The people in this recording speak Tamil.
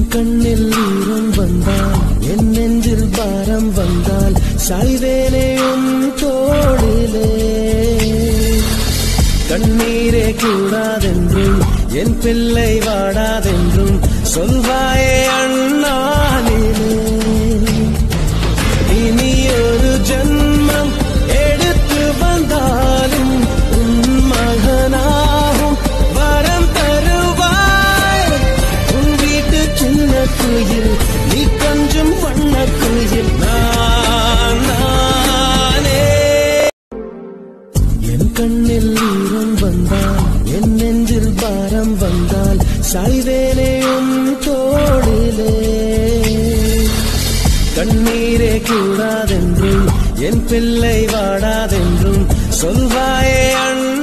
கண்ணில் ஈரம் வந்தால் என் நெஞ்சில் பாரம் வந்தால் சாய்வேனேயும் தோளிலே கண்ணீரே கூடாதென்றும் என் பிள்ளை வாடாதென்றும் சொல்வாயே அண்ணானிலே இனி ஒரு ஜன்மம் எடுத்து வந்தாலும் உன் மகனாகும் வரம் தருவாய் உன் வீட்டு சின்ன குயில் நீ கொஞ்சம் வண்ண குயில் நான் நானே என் கண்ணில் ஈரம் வந்தால் என் நெஞ்சில் பாரம் வந்தால் சாய்வேனேயும் தோளிலே கண்ணீரே கூடாதென்றும் என் பிள்ளை வாடாதென்றும் சொல்வாயே அண்ணா